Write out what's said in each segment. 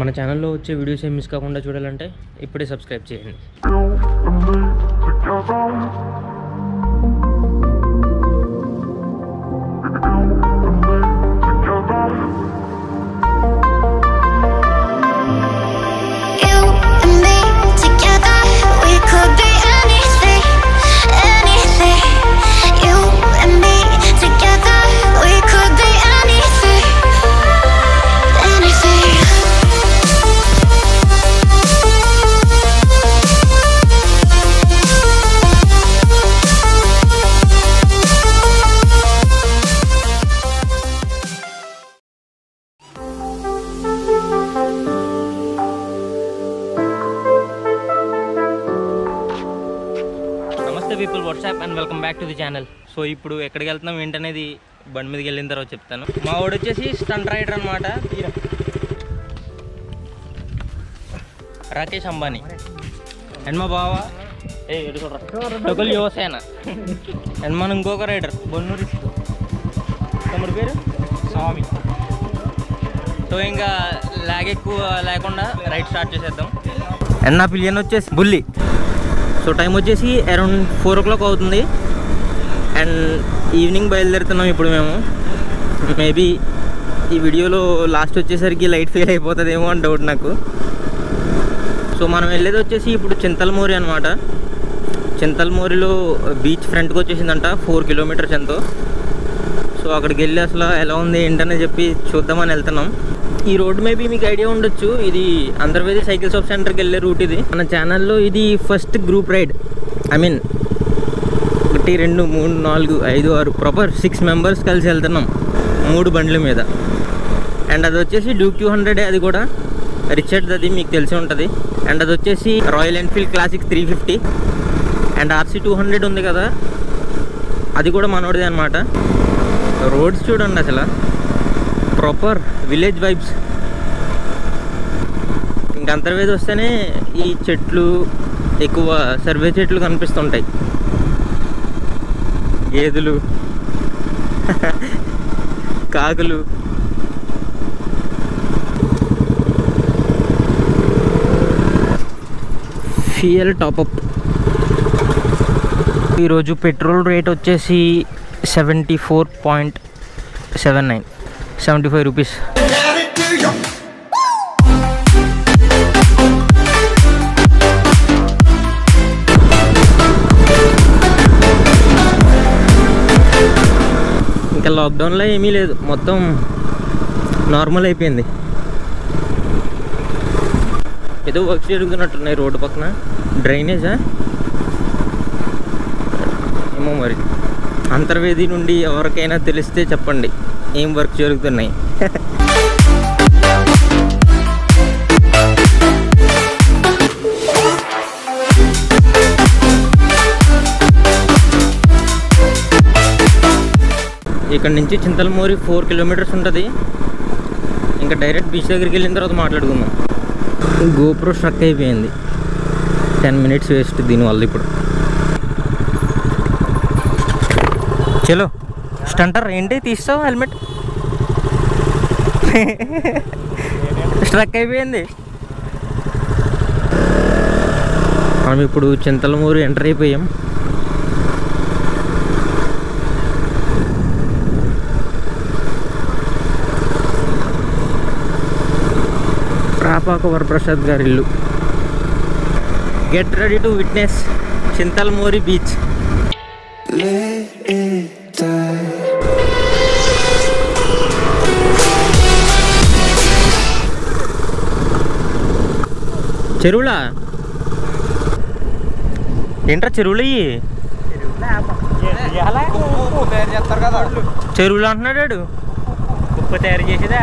మన ఛానల్లో వచ్చే వీడియోస్ ఏం మిస్ కాకుండా చూడాలంటే ఇప్పుడే సబ్స్క్రైబ్ చేయండి You and me together, we could be anything, anything. You and me together, we could be anything, anything. నమస్తే people what's up and welcome back to the channel so ఇప్పుడు ఎక్కడికి వెళ్తున్నాం ఏంటనేది బండి మీదకి వెళ్ళిన తర్వాత చెప్తాను మా వాడు వచ్చేసి స్టంట్ రైడర్ అనమాట రాకేష్ అంబానీ అండ్ మా బావ ఏ టొకల్ యువసేన అండ్ మన ఇంకొక రైడర్ బొన్నూరి తమ్ముడి పేరు స్వామి సో ఇంకా లాగ్ ఎక్కువ లేకుండా రైడ్ స్టార్ట్ చేసేద్దాం అండ్ నా పిలియన్ వచ్చేసి బుల్లి సో టైం వచ్చేసి అరౌండ్ ఫోర్ ఓ క్లాక్ అవుతుంది అండ్ ఈవినింగ్ బయలుదేరుతున్నాం ఇప్పుడు మేము మేబీ ఈ వీడియోలో లాస్ట్ వచ్చేసరికి లైట్ ఫెయిల్ అయిపోతుందేమో అని డౌట్ నాకు సో మనం వెళ్ళేది వచ్చేసి ఇప్పుడు చింతలమూరి అనమాట చింతలమూరిలో బీచ్ ఫ్రంట్కి వచ్చేసిందంట ఫోర్ కిలోమీటర్స్ ఎంతో సో అక్కడికి వెళ్ళి అసలు ఎలా ఉంది ఏంటని చెప్పి చూద్దామని వెళ్తున్నాం ఈ రోడ్ మేబీ మీకు ఐడియా ఉండొచ్చు ఇది అంతర్వేది సైకిల్ షాప్ సెంటర్కి వెళ్ళే రూట్ ఇది మన ఛానల్లో ఇది first group ride I mean ఒకటి రెండు మూడు నాలుగు ఐదు ఆరు ప్రాపర్ సిక్స్ మెంబర్స్ కలిసి వెళ్తున్నాం మూడు బండ్ల మీద అండ్ అది వచ్చేసి డ్యూక్ టూ హండ్రెడ్ అది కూడా రిచర్డ్ అది మీకు తెలిసి ఉంటుంది అండ్ అది వచ్చేసి Royal Enfield Classic three fifty and RC two hundred ఉంది కదా అది కూడా మనోడిదే అనమాట రోడ్స్ చూడండి అసలు ప్రాపర్ విలేజ్ వైబ్స్ ఇంక అంతర్వేది వస్తేనే ఈ చెట్లు ఎక్కువ సర్వే చెట్లు కనిపిస్తుంటాయి గేదెలు కాకులు ఫ్యూయల్ టాపప్ ఈరోజు పెట్రోల్ రేట్ వచ్చేసి seventy four point seven nine seventy five rupees ఇంకా లాక్డౌన్లో ఏమీ లేదు మొత్తం నార్మల్ అయిపోయింది ఏదో వర్క్ జరుగుతున్నట్టున్నాయి రోడ్డు పక్కన డ్రైనేజా ఏమో మరి అంతర్వేది నుండి ఎవరికైనా తెలిస్తే చెప్పండి ఏం వర్క్ జరుగుతున్నాయి ఇక్కడ నుంచి చింతలమూరి ఫోర్ కిలోమీటర్స్ ఉంటుంది ఇంకా డైరెక్ట్ బీచ్ దగ్గరికి వెళ్ళిన తర్వాత మాట్లాడుకుందాం గోప్రో స్ట్రక్ అయిపోయింది టెన్ మినిట్స్ వేస్ట్ దీనివల్ల ఇప్పుడు చలో స్టంటర్ ఏంటి తీస్తావు హెల్మెట్ స్ట్రక్ అయిపోయింది మనం ఇప్పుడు చింతలమూరు ఎంటర్ అయిపోయాం రాపాక వరప్రసాద్ గారి ఇల్లు get ready to witness Chintalamuri beach చెరువులా ఏంట్రా చెరువులు ఇవి తయారు చేస్తారు కదా చెరువులు అంటున్నాడు వాడు. కుప్ప తయారు చేసేదా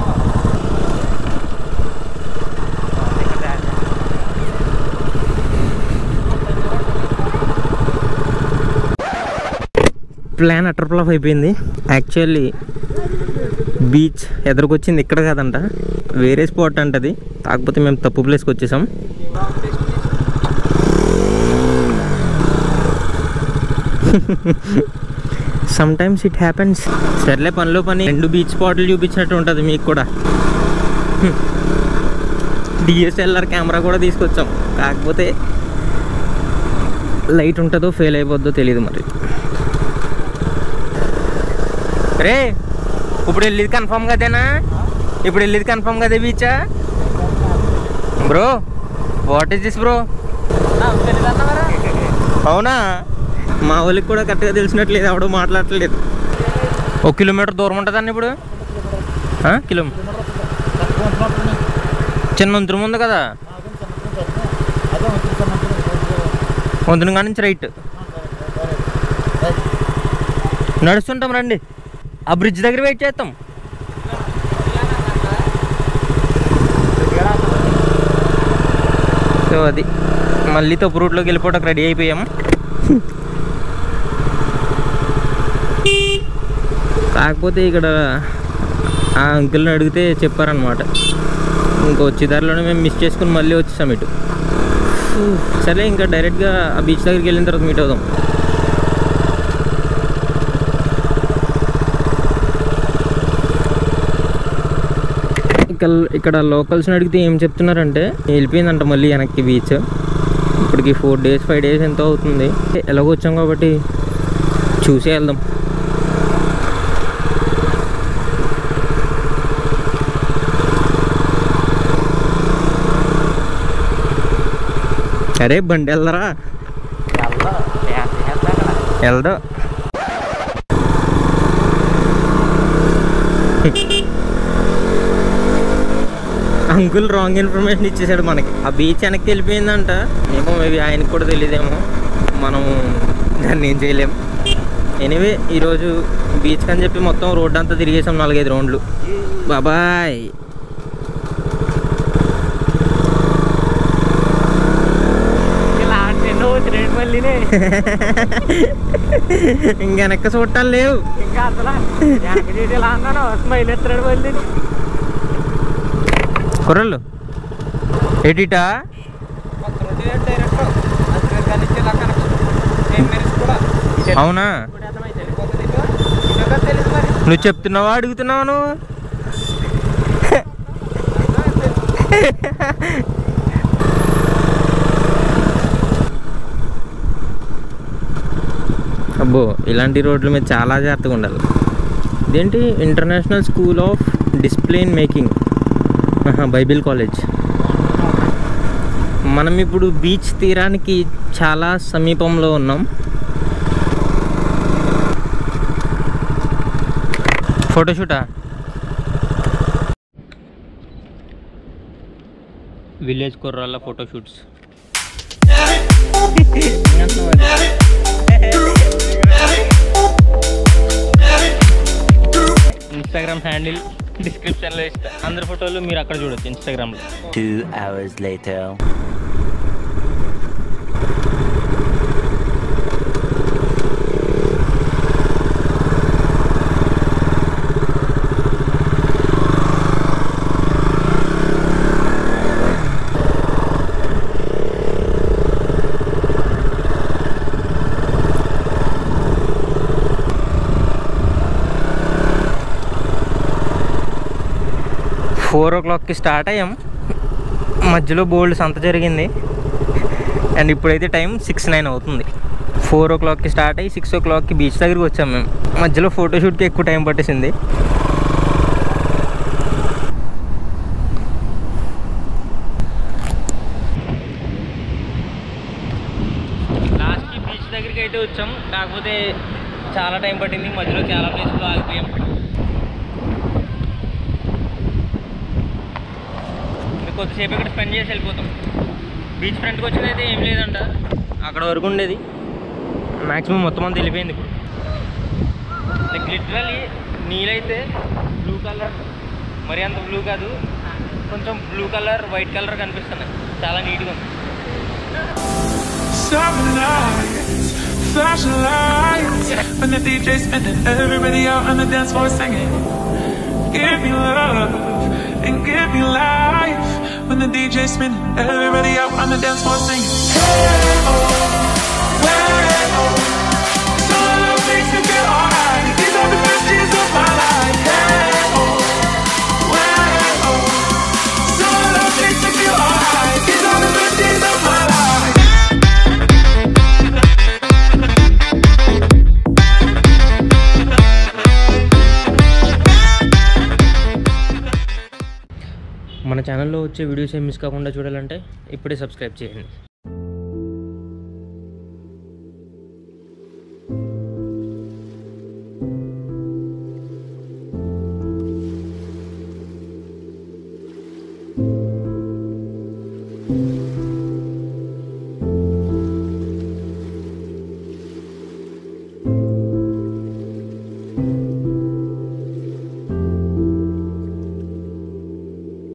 ప్లాన్ అటర్ ఫ్లాప్ అయిపోయింది యాక్చువల్లీ బీచ్ ఎదురుకొచ్చింది ఇక్కడ కాదంట వేరే స్పాట్ అంటది కాకపోతే మేము తప్పు ప్లేస్కి వచ్చేసాం సమ్ టైమ్స్ ఇట్ హ్యాపెన్స్ సర్లే పనిలో పని రెండు బీచ్ స్పాట్లు చూపించినట్టు ఉంటుంది మీకు కూడా డిఎస్ఎల్ఆర్ కెమెరా కూడా తీసుకొచ్చాం కాకపోతే లైట్ ఉంటుందో ఫెయిల్ అయిపోద్దో తెలియదు మరి రే ఇప్పుడు వెళ్ళేది కన్ఫామ్ కదేనా ఇప్పుడు వెళ్ళేది కన్ఫామ్ కదే బీచా bro what is this bro అవునా మా వాళ్ళకి కూడా కరెక్ట్గా తెలిసినట్లేదు ఎవడో మాట్లాడట్లేదు ఒక కిలోమీటర్ దూరం ఉంటుందండి ఇప్పుడు ఆ? కిలోమీటర్ చిన్న వంతురం ఉంది కదా వంతునం కాడి నుంచి రైట్ నడుస్తుంటాం రండి ఆ బ్రిడ్జ్ దగ్గర వెయిట్ చేస్తాం సో అది మళ్ళీ తప్పు రూట్లోకి వెళ్ళిపోవడానికి రెడీ అయిపోయాం కాకపోతే ఇక్కడ ఆ అంకుల్ని అడిగితే చెప్పారనమాట ఇంకా వచ్చే దారిలోనే మేము మిస్ చేసుకుని మళ్ళీ వచ్చేసాం ఇటు సరే ఇంకా డైరెక్ట్గా ఆ బీచ్ దగ్గరికి వెళ్ళిన తర్వాత మీట్ అవుదాం ఇక్కడ ఇక్కడ లోకల్స్ని అడిగితే ఏం చెప్తున్నారంటే వెళ్ళిపోయిందంట మళ్ళీ వెనక్కి బీచ్ ఇప్పటికి ఫోర్ డేస్ ఫైవ్ డేస్ ఎంతో అవుతుంది ఎలాగో వచ్చాం కాబట్టి చూసే వెళ్దాం అరే బండి వెళ్దరా వెళ్దా అంకుల్ రాంగ్ ఇన్ఫర్మేషన్ ఇచ్చేసాడు మనకి ఆ బీచ్ వెనక్కి వెళ్ళిపోయిందంట ఏమో మేబీ ఆయనకు కూడా తెలియదేమో మనం దాన్ని ఏం చేయలేం ఎనీవే ఈరోజు బీచ్ అని చెప్పి మొత్తం రోడ్ అంతా తిరిగేసాం నాలుగైదు రౌండ్లు బాబాయ్ మళ్ళీనే ఇంక వెనక్క చూడటాలు లేవు ఇంకా అసలు వెనక చేసి ఇలా అన్నాను స్మైల్ ఎత్తాడు మళ్ళీ కుర్రలు ఎడిటా అవునా నువ్వు చెప్తున్నావా అడుగుతున్నావా నువ్వు అబ్బో ఇలాంటి రోడ్ల మీద చాలా జాగ్రత్తగా ఉండాలి ఇదేంటి international school of disciple making Bible college మనం ఇప్పుడు బీచ్ తీరానికి చాలా సమీపంలో ఉన్నాం ఫోటోషూటా విలేజ్ కుర్రాళ్ళ ఫోటోషూట్స్ ఇన్స్టాగ్రామ్ హ్యాండిల్ డిస్క్రిప్షన్లో ఇస్తా అందరి ఫోటోలు మీరు అక్కడ చూడొచ్చు ఇన్స్టాగ్రామ్లో Two hours later. ఫోర్ ఓ క్లాక్కి స్టార్ట్ అయ్యాం మధ్యలో బోల్డ్ సంత జరిగింది అండ్ ఇప్పుడైతే టైం సిక్స్ నైన్ అవుతుంది ఫోర్ ఓ క్లాక్కి స్టార్ట్ అయ్యి సిక్స్ ఓ క్లాక్కి బీచ్ దగ్గరికి వచ్చాం మేము మధ్యలో ఫోటోషూట్కి ఎక్కువ టైం పట్టేసింది లాస్ట్కి బీచ్ దగ్గరికి అయితే వచ్చాం కాకపోతే చాలా టైం పట్టింది మధ్యలో చాలా ప్లేస్లో ఆగిపోయాం ఇంకా కొద్దిసేపు ఇక్కడ స్పెండ్ చేసి వెళ్ళిపోతాం బీచ్ ఫ్రంట్కి వచ్చింది అయితే ఏం లేదంట అక్కడ వరకు ఉండేది మ్యాక్సిమం మొత్తం అంతా వెళ్ళిపోయింది ఇప్పుడు లైక్ లిటరలీ నీళ్ళైతే బ్లూ కలర్ మరి అంత బ్లూ కాదు కొంచెం బ్లూ కలర్ వైట్ కలర్ కనిపిస్తున్నాయి చాలా నీట్గా ఉంది Summer nights, flashing lights When the DJ's spinning, everybody out on the dance floor singing Give me love and give me life When the DJ's spinning, everybody out on the dance floor singing Hey oh, hey oh Some love makes me feel alright These are the best years of my life Hey oh, hey oh Some love makes me feel ఛానల్లో వచ్చే videos ఏం miss కాకుండా చూడాలంటే ఇప్పుడే subscribe చేయండి